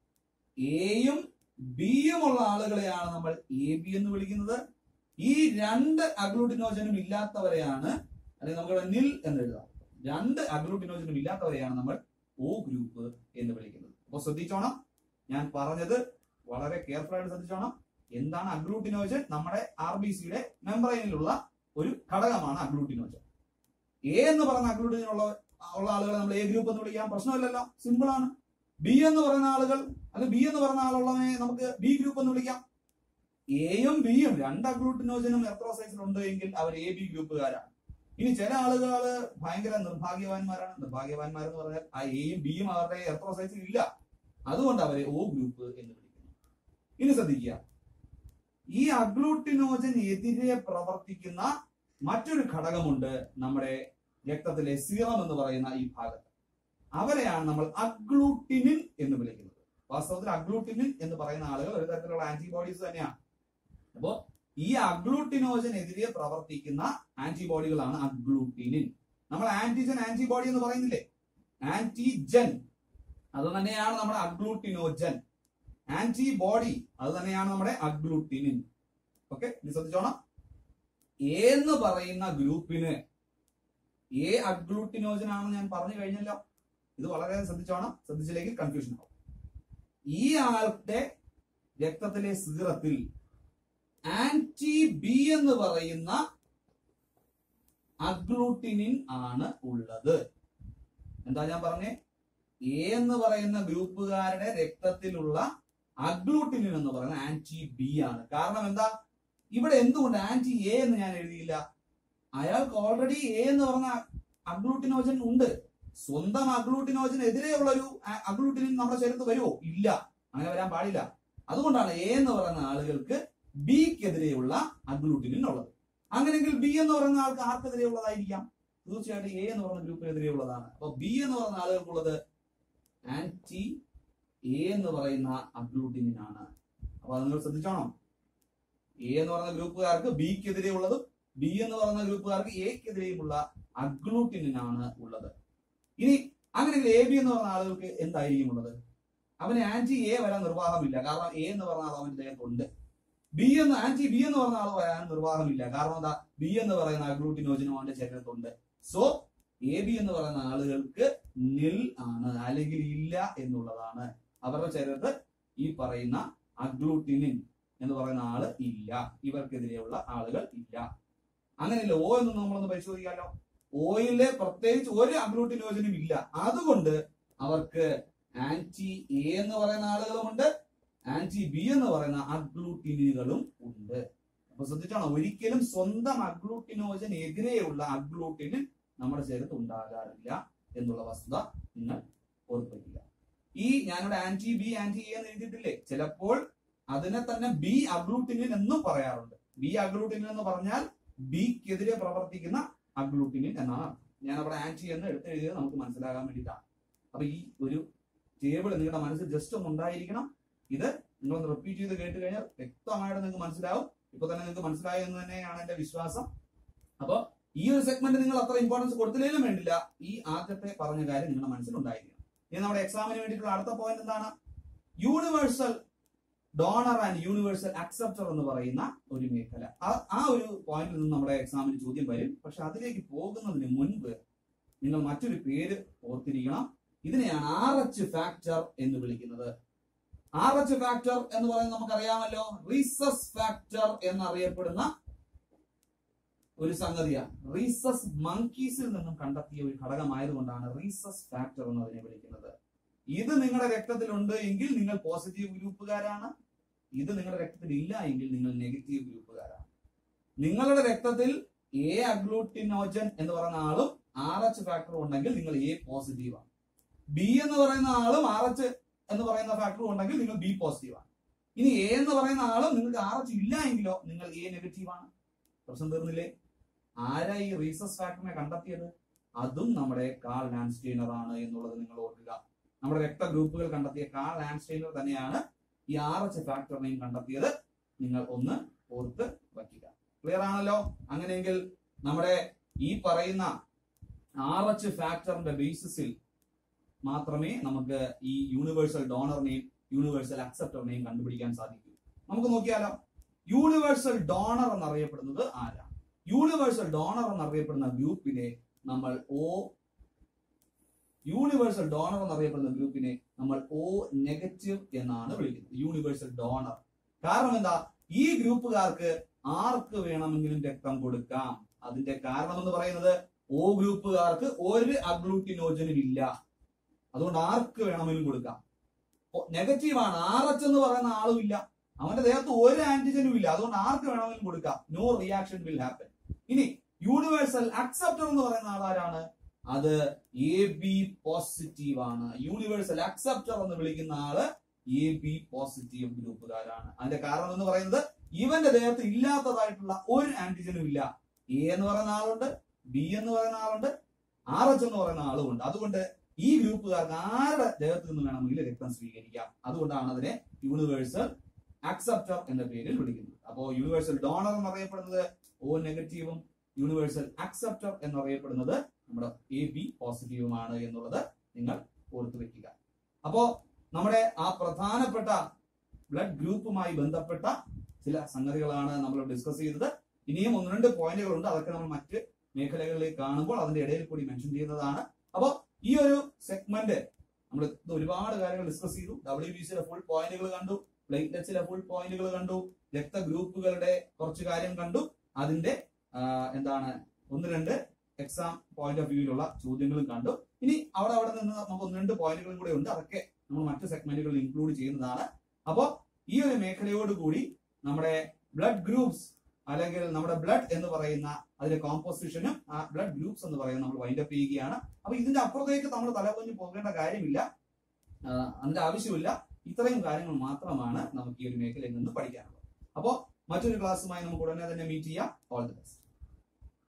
എയും ബിയും ഉള്ള ആളുകളെയാണ് നമ്മൾ എ ബി എന്ന് വിളിക്കുന്നത് ഈ രണ്ട് അഗ്ലൂട്ടിനോജനും ഇല്ലാത്തവരെയാണ് അല്ലെങ്കിൽ നമുക്ക് നിൽ എന്ന് എഴുതാം രണ്ട് അഗ്ലൂട്ടിനോജനും ഇല്ലാത്തവരെയാണ് നമ്മൾ ഒ ഗ്രൂപ്പ് എന്ന് വിളിക്കുന്നത് അപ്പൊ ശ്രദ്ധിച്ചോണം ഞാൻ പറഞ്ഞത് വളരെ കെയർഫുൾ ആയിട്ട് ശ്രദ്ധിച്ചോണം എന്താണ് അഗ്ലൂട്ടിനോജൻ നമ്മുടെ ആർ ബി സിയുടെ മെമ്പറൈനിലുള്ള ഒരു ഘടകമാണ് അഗ്ലൂട്ടിനോജൻ എ എന്ന് പറയുന്ന അഗ്ലൂട്ടിനോജൻ ഉള്ള ഉള്ള ആളുകളെ നമ്മൾ എ ഗ്രൂപ്പ് എന്ന് വിളിക്കാം പ്രശ്നമില്ലല്ലോ സിമ്പിൾ ആണ് ബി എന്ന് പറയുന്ന ആളുകൾ അല്ലെങ്കിൽ ബി എന്ന് പറയുന്ന ആളുള്ളവനെ നമുക്ക് ബി ഗ്രൂപ്പ് എന്ന് വിളിക്കാം എയും ബിയും രണ്ട് അഗ്ലൂട്ടിനോജനും എർത്രോസൈസിൽ ഉണ്ട് എങ്കിൽ അവർ എ ബി ഗ്രൂപ്പുകാരാണ് ഇനി ചില ആളുകൾ ഭയങ്കര നിർഭാഗ്യവാന്മാരാണ് നിർഭാഗ്യവാന്മാരെന്ന് പറഞ്ഞാൽ ആ എയും ബിയും അവരുടെ എർത്രോസൈസിൽ ഇല്ല അതുകൊണ്ട് അവരെ ഒ ഗ്രൂപ്പ് എന്ന് വിളിക്കുന്നു ഇനി ശ്രദ്ധിക്കുക ഈ അഗ്ലൂട്ടിനോജൻ എതിരെ പ്രവർത്തിക്കുന്ന മറ്റൊരു ഘടകമുണ്ട് നമ്മുടെ രക്തത്തിലെ സീറം എന്ന് പറയുന്ന ഈ ഭാഗത്ത് അവരെയാണ് നമ്മൾ അഗ്ലൂട്ടിനിൻ എന്ന് വിളിക്കുന്നത് വാസ്തവത്തിൽ അഗ്ലൂട്ടിനിൻ എന്ന് പറയുന്ന ആളുകൾ ഒരു തരത്തിലുള്ള ആന്റിബോഡീസ് തന്നെയാണ് അപ്പോ ഈ അഗ്ലൂട്ടിനോജനെതിരെ പ്രവർത്തിക്കുന്ന ആന്റിബോഡികളാണ് അഗ്ലൂട്ടിനിൻ നമ്മൾ ആന്റിജൻ ആന്റിബോഡി എന്ന് പറയുന്നില്ലേ ആന്റിജൻ അത് തന്നെയാണ് നമ്മുടെ അഗ്ലൂട്ടിനോജൻ ആന്റിബോഡി അത് തന്നെയാണ് നമ്മുടെ അഗ്ലൂട്ടിനിൻ ഓക്കെ ഇത് ശ്രദ്ധിച്ചോണം എ എന്ന് പറയുന്ന ഗ്രൂപ്പിന് എ അഗ്ലൂട്ടിനോജൻ ആണെന്ന് ഞാൻ പറഞ്ഞു കഴിഞ്ഞല്ലോ ഇത് വളരെ ശ്രദ്ധിച്ചോണം ശ്രദ്ധിച്ചില്ലെങ്കിൽ കൺഫ്യൂഷൻ ആവും ഈ ആളുടെ രക്തത്തിലെ സീറത്തിൽ ആന്റി ബി എന്ന് പറയുന്ന അഗ്ലൂട്ടിനിൻ ആണ് ഉള്ളത് എന്താ ഞാൻ പറഞ്ഞേ എ എന്ന് പറയുന്ന ഗ്രൂപ്പുകാരുടെ രക്തത്തിലുള്ള അഗ്ലൂട്ടിനിൻ എന്ന് പറയുന്ന ആന്റി ബി ആണ് കാരണം എന്താ ഇവിടെ എന്തുകൊണ്ട് ആന്റി എ എന്ന് ഞാൻ എഴുതിയില്ല അയാൾക്ക് ഓൾറെഡി എ എന്ന് പറഞ്ഞ അഗ്ലൂട്ടിനോജൻ ഉണ്ട് സ്വന്തം അഗ്ലൂട്ടിനോജൻ എതിരെയുള്ള ഒരു അഗ്ലൂട്ടിനിൻ നമ്മുടെ ശരീരത്ത് വരുമോ ഇല്ല അങ്ങനെ വരാൻ പാടില്ല അതുകൊണ്ടാണ് എ എന്ന് പറയുന്ന ആളുകൾക്ക് ബിക്കെതിരെയുള്ള അഗ്ലൂട്ടിനിൻ ഉള്ളത് അങ്ങനെയെങ്കിൽ ബി എന്ന് പറയുന്ന ആൾക്ക് ആർക്കെതിരെ ഉള്ളതായിരിക്കാം തീർച്ചയായിട്ടും എ എന്ന് പറയുന്ന ഗ്രൂപ്പിനെതിരെ ഉള്ളതാണ് അപ്പൊ ബി എന്ന് പറയുന്ന ആളുകൾക്കുള്ളത് ആന്റി എ എന്ന് പറയുന്ന അഗ്ലൂട്ടിനിൻ ആണ് അപ്പൊ അത് നിങ്ങൾ ശ്രദ്ധിച്ചോണം എ എന്ന് പറയുന്ന ഗ്രൂപ്പുകാർക്ക് ബിക്കെതിരെ ഉള്ളതും ബി എന്ന് പറയുന്ന ഗ്രൂപ്പുകാർക്ക് എക്കെതിരെയുമുള്ള അഗ്ലൂട്ടിനാണ് ഉള്ളത് ഇനി അങ്ങനെയെങ്കിൽ എ ബി എന്ന് പറയുന്ന ആളുകൾക്ക് എന്തായിരിക്കും ഉള്ളത് അവന് ആന്റി എ വരാൻ നിർവാഹമില്ല കാരണം എ എന്ന് പറഞ്ഞ ആൾ അവന്റെ ദേഹത്തുണ്ട് ബി എന്ന് ആന്റി ബി എന്ന് പറഞ്ഞ ആൾ വരാൻ നിർവാഹമില്ല കാരണം എന്താ ബി എന്ന് പറയുന്ന അഗ്ലൂട്ടിനോജനും അവന്റെ ശരീരത്തുണ്ട് സോ എ ബി എന്ന് പറയുന്ന ആളുകൾക്ക് നിൽ ആണ് അല്ലെങ്കിൽ ഇല്ല എന്നുള്ളതാണ് അവരുടെ ശരീരത്ത് ഈ പറയുന്ന അഗ്ലൂട്ടിനിൻ എന്ന് പറയുന്ന ആള് ഇല്ല ഇവർക്കെതിരെയുള്ള ആളുകൾ ഇല്ല അങ്ങനെയല്ല ഓ എന്ന് നമ്മളൊന്ന് പരിശോധിക്കാമല്ലോ ഓയിലെ പ്രത്യേകിച്ച് ഒരു അഗ്ലൂട്ടിനോജനും ഇല്ല അതുകൊണ്ട് അവർക്ക് ആന്റി എ എന്ന് പറയുന്ന ആളുകളുമുണ്ട് ആന്റി ബി എന്ന് പറയുന്ന അഗ്ലൂട്ടിനുകളും ഉണ്ട് അപ്പൊ ശ്രദ്ധിച്ചാണോ ഒരിക്കലും സ്വന്തം അഗ്ലൂട്ടിനോജൻ എതിരെയുള്ള അഗ്ലൂട്ടിന് നമ്മുടെ ശരീരത്ത് ഉണ്ടാകാറില്ല എന്നുള്ള വസ്തുത നിങ്ങൾ ഓർപ്പിക്കുക ഈ ഞാനിവിടെ ആന്റി ബി ആന്റി എ എന്ന് എഴുതിയിട്ടില്ലേ ചിലപ്പോൾ അതിനെ തന്നെ ബി അഗ്ലൂട്ടിനിൻ എന്നും പറയാറുണ്ട് ബി അഗ്ലൂട്ടിനിൻ എന്ന് പറഞ്ഞാൽ ബിക്കെതിരെ പ്രവർത്തിക്കുന്ന അഗ്ലൂട്ടിനിൻ എന്നാണ് അർത്ഥം ഞാൻ അവിടെ ആന്റി എന്ന് എടുത്ത് എഴുതിയത് നമുക്ക് മനസ്സിലാകാൻ വേണ്ടിയിട്ടാണ് അപ്പൊ ഈ ഒരു ടേബിൾ നിങ്ങളുടെ മനസ്സിൽ ജസ്റ്റ് ഒന്ന് ഉണ്ടായിരിക്കണം ഇത് നിങ്ങളൊന്ന് റിപ്പീറ്റ് ചെയ്ത് കേട്ട് കഴിഞ്ഞാൽ വ്യക്തമായിട്ട് നിങ്ങൾക്ക് മനസ്സിലാവും ഇപ്പൊ തന്നെ നിങ്ങൾക്ക് മനസ്സിലായി എന്ന് തന്നെയാണ് എന്റെ വിശ്വാസം അപ്പൊ ഈ ഒരു സെഗ്മെന്റ് നിങ്ങൾ അത്ര ഇമ്പോർട്ടൻസ് കൊടുത്തില്ലെങ്കിലും വേണ്ടില്ല ഈ ആദ്യത്തെ പറഞ്ഞ കാര്യം നിങ്ങളുടെ മനസ്സിൽ ഉണ്ടായിരിക്കണം ഇനി നമ്മുടെ എക്സാമിന് വേണ്ടിയിട്ടുള്ള അടുത്ത പോയിന്റ് എന്താണ് universal donor and universal acceptor എന്ന് പറയുന്ന ഒരു മേഖല ആ- ആ ഒരു പോയിന്റിൽ നിന്ന് നമ്മുടെ എക്സാമിന് ചോദ്യം വരും പക്ഷെ അതിലേക്ക് പോകുന്നതിന് മുൻപ് നിങ്ങൾ മറ്റൊരു പേര് ഓർത്തിരിക്കണം ഇതിനെയാണ് ആർ എച്ച് ഫാക്ടർ എന്ന് വിളിക്കുന്നത് ആർ എച്ച് ഫാക്ടർ എന്ന് പറയുന്നത് നമുക്കറിയാമല്ലോ റീസസ് ഫാക്ടർ എന്നറിയപ്പെടുന്ന ഒരു സംഗതിയാണ് റീസസ് മങ്കീസിൽ നിന്നും കണ്ടെത്തിയ ഒരു ഘടകമായതുകൊണ്ടാണ് റീസസ് ഫാക്ടർ എന്ന് അതിനെ വിളിക്കുന്നത് ഇത് നിങ്ങളുടെ രക്തത്തിലുണ്ട് എങ്കിൽ നിങ്ങൾ പോസിറ്റീവ് ഗ്രൂപ്പുകാരാണ് ഇത് നിങ്ങളുടെ രക്തത്തിൽ ഇല്ല എങ്കിൽ നിങ്ങൾ നെഗറ്റീവ് ഗ്രൂപ്പുകാരാണ് നിങ്ങളുടെ രക്തത്തിൽ എ അഗ്ലൂട്ടിനോജൻ എന്ന് പറയുന്ന ആളും ആർ എച്ച് ഫാക്ടർ ഉണ്ടെങ്കിൽ നിങ്ങൾ എ പോസിറ്റീവ് ആണ് ബി എന്ന് പറയുന്ന ആളും ആർ എച്ച് എന്ന് പറയുന്ന ഫാക്ടർ ഉണ്ടെങ്കിൽ നിങ്ങൾ ബി പോസിറ്റീവ് ആണ് ഇനി എ എന്ന് പറയുന്ന ആളും നിങ്ങൾക്ക് ആർ എച്ച് ഇല്ല എങ്കിലോ നിങ്ങൾ എ നെഗറ്റീവ് ആണ് പ്രശ്നം തീർന്നില്ലേ ആരാ ഈ റീസസ് ഫാക്ടറിനെ കണ്ടെത്തിയത് അതും നമ്മുടെ കാൾ ലാൻഡ്സ്റ്റൈനർ ആണ് എന്നുള്ളത് നിങ്ങൾ ഓർക്കുക നമ്മുടെ രക്തഗ്രൂപ്പുകൾ കണ്ടെത്തിയ കാൾ ലാൻഡ്സ്റ്റൈനർ തന്നെയാണ് ഈ ആർ എച്ച് ഫാക്ടറിനെയും കണ്ടെത്തിയത് നിങ്ങൾ ഒന്ന് ഓർത്ത് വയ്ക്കുക ക്ലിയർ ആണല്ലോ അങ്ങനെയെങ്കിൽ നമ്മുടെ ഈ പറയുന്ന ആർ എച്ച് ഫാക്ടറിന്റെ ബേസിസിൽ മാത്രമേ നമുക്ക് ഈ യൂണിവേഴ്സൽ ഡോണറിനെയും യൂണിവേഴ്സൽ അക്സെപ്റ്ററിനെയും കണ്ടുപിടിക്കാൻ സാധിക്കൂ നമുക്ക് നോക്കിയാലോ യൂണിവേഴ്സൽ ഡോണർ എന്നറിയപ്പെടുന്നത് ആരാ യൂണിവേഴ്സൽ ഡോണർ എന്നറിയപ്പെടുന്ന ഗ്രൂപ്പിനെ നമ്മൾ ഓ യൂണിവേഴ്സൽ ഡോണർ എന്നറിയപ്പെടുന്ന ഗ്രൂപ്പിനെ നമ്മൾ ഓ നെഗറ്റീവ് എന്നാണ് വിളിക്കുന്നത് യൂണിവേഴ്സൽ ഡോണർ കാരണം എന്താ ഈ ഗ്രൂപ്പുകാർക്ക് ആർക്ക് വേണമെങ്കിലും രക്തം കൊടുക്കാം അതിന്റെ കാരണം എന്ന് പറയുന്നത് ഓ ഗ്രൂപ്പുകാർക്ക് ഒരു അഗ്ലൂട്ടിനോജനും ഇല്ല അതുകൊണ്ട് ആർക്ക് വേണമെങ്കിലും കൊടുക്കാം നെഗറ്റീവ് ആണ് ആർ എച്ച് എന്ന് പറയുന്ന ആളും ഇല്ല അവന്റെ ദേഹത്ത് ഒരു ആന്റിജനും ഇല്ല അതുകൊണ്ട് ആർക്ക് വേണമെങ്കിലും കൊടുക്കാം നോ റിയാക്ഷൻ വിൽ ഹാപ്പൻ ഇനി യൂണിവേഴ്സൽ അക്സെപ്റ്റർ എന്ന് പറയുന്ന ആളാരാണ് അത് എ ബി പോസിറ്റീവ് ആണ് യൂണിവേഴ്സൽ അക്സെപ്റ്റർ എന്ന് വിളിക്കുന്ന ആള് എ ബി പോസിറ്റീവ് ഗ്രൂപ്പുകാരാണ് അതിന്റെ കാരണം എന്ന് പറയുന്നത് ഇവന്റെ ദേഹത്ത് ഇല്ലാത്തതായിട്ടുള്ള ഒരു ആന്റിജനും ഇല്ല എ എന്ന് പറയുന്ന ആളുണ്ട് ബി എന്ന് പറയുന്ന ആളുണ്ട് ആർ എച്ച് എന്ന് പറയുന്ന ആളുമുണ്ട് അതുകൊണ്ട് ഈ ഗ്രൂപ്പുകാർക്ക് ആരുടെ ദേഹത്ത് നിന്ന് വേണമെങ്കിൽ രക്തം സ്വീകരിക്കാം അതുകൊണ്ടാണ് അതിനെ യൂണിവേഴ്സൽ അക്സെപ്റ്റർ എന്ന പേരിൽ വിളിക്കുന്നത് അപ്പോ യൂണിവേഴ്സൽ ഡോണർ എന്നറിയപ്പെടുന്നത് ഓ നെഗറ്റീവും യൂണിവേഴ്സൽ അക്സെപ്റ്റർ എന്നറിയപ്പെടുന്നത് നമ്മുടെ എ ബി പോസിറ്റീവുമാണ് എന്നുള്ളത് നിങ്ങൾ ഓർത്തു വെക്കുക അപ്പോ നമ്മുടെ ആ പ്രധാനപ്പെട്ട ബ്ലഡ് ഗ്രൂപ്പുമായി ബന്ധപ്പെട്ട ചില സംഗതികളാണ് നമ്മൾ ഡിസ്കസ് ചെയ്തത് ഇനിയും ഒന്ന് രണ്ട് പോയിന്റുകളുണ്ട് അതൊക്കെ നമ്മൾ മറ്റ് മേഖലകളിലേക്ക് കാണുമ്പോൾ അതിന്റെ ഇടയിൽ കൂടി മെൻഷൻ ചെയ്യുന്നതാണ് അപ്പോൾ ഈ ഒരു സെഗ്മെന്റ് നമ്മൾ ഇത് ഒരുപാട് കാര്യങ്ങൾ ഡിസ്കസ് ചെയ്തു ഡബ്ല്യു ബി സിയുടെ ഫുൾ പോയിന്റുകൾ കണ്ടു പ്ലേറ്റ്ലെറ്റ്സിലെ ഫുൾ പോയിന്റുകൾ കണ്ടു രക്തഗ്രൂപ്പുകളുടെ കുറച്ച് കാര്യം കണ്ടു അതിന്റെ ആ, എന്താണ് ഒന്ന് രണ്ട് എക്സാം പോയിന്റ് ഓഫ് വ്യൂവിലുള്ള ചോദ്യങ്ങളും കണ്ടു ഇനി അവിടെ അവിടെ നിന്ന് നമുക്ക് ഒന്ന് രണ്ട് പോയിന്റുകളും കൂടെ ഉണ്ട് അതൊക്കെ നമ്മൾ മറ്റ് സെഗ്മെന്റുകളിൽ ഇൻക്ലൂഡ് ചെയ്യുന്നതാണ് അപ്പോൾ ഈ ഒരു മേഖലയോട് കൂടി നമ്മുടെ ബ്ലഡ് ഗ്രൂപ്പ്സ് അല്ലെങ്കിൽ നമ്മുടെ ബ്ലഡ് എന്ന് പറയുന്ന അതിന്റെ കോമ്പോസിഷനും ആ ബ്ലഡ് ഗ്രൂപ്പ്സ് എന്ന് പറയുന്നത് നമ്മൾ വൈൻഡപ്പ് ചെയ്യുകയാണ് അപ്പൊ ഇതിന്റെ അപ്പുറത്തേക്ക് നമ്മൾ തലപൊഞ്ഞ് പോകേണ്ട കാര്യമില്ല ആ, അതിന്റെ ആവശ്യമില്ല ഇത്രയും കാര്യങ്ങൾ മാത്രമാണ് നമുക്ക് ഈ ഒരു മേഖലയിൽ നിന്ന് പഠിക്കാനുള്ളത് അപ്പോൾ മറ്റൊരു ക്ലാസ്സുമായി നമുക്ക് ഉടനെ തന്നെ മീറ്റ് ചെയ്യാം ഓൾ ദി ബെസ്റ്റ്